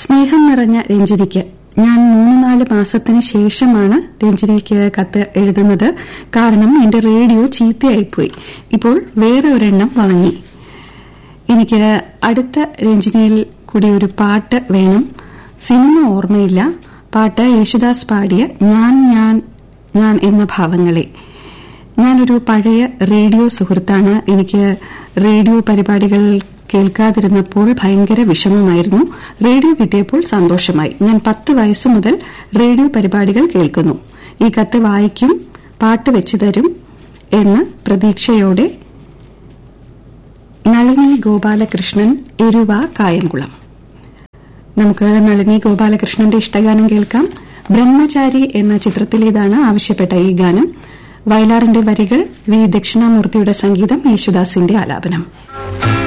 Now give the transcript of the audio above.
സ്നേഹം നിറഞ്ഞ രഞ്ജനിക്ക് ഞാൻ മൂന്ന് നാല് മാസത്തിന് ശേഷമാണ് രഞ്ജനിക്ക് കത്ത് എഴുതുന്നത് കാരണം എന്റെ റേഡിയോ ചീത്തയായിപ്പോയി ഇപ്പോൾ വേറെ ഒരെണ്ണം വാങ്ങി എനിക്ക് അടുത്ത രഞ്ജനിയിൽ കൂടി ഒരു പാട്ട് വേണം സിനിമ ഓർമ്മയില്ല പാട്ട് യേശുദാസ് പാടിയ ഞാൻ ഞാൻ ഞാൻ എന്ന ഭാവങ്ങളെ ഞാനൊരു പഴയ റേഡിയോ സുഹൃത്താണ് എനിക്ക് റേഡിയോ പരിപാടികൾ കേൾക്കാതിരുന്നപ്പോൾ ഭയങ്കര വിഷമമായിരുന്നു റേഡിയോ കിട്ടിയപ്പോൾ സന്തോഷമായി ഞാൻ പത്ത് വയസ്സു മുതൽ റേഡിയോ പരിപാടികൾ കേൾക്കുന്നു ഈ കത്ത് വായിക്കും പാട്ട് വെച്ചു തരും എന്ന് പ്രതീക്ഷയോടെ നളിനി ഗോപാലകൃഷ്ണൻ എരുവ കായംകുളം നമുക്ക് നളിനി ഗോപാലകൃഷ്ണന്റെ ഇഷ്ടഗാനം കേൾക്കാം ബ്രഹ്മചാരി എന്ന ചിത്രത്തിലേതാണ് ആവശ്യപ്പെട്ട ഈ ഗാനം വയലാറിന്റെ വരികൾ വി ദക്ഷിണാമൂർത്തിയുടെ സംഗീതം യേശുദാസിന്റെ ആലാപനം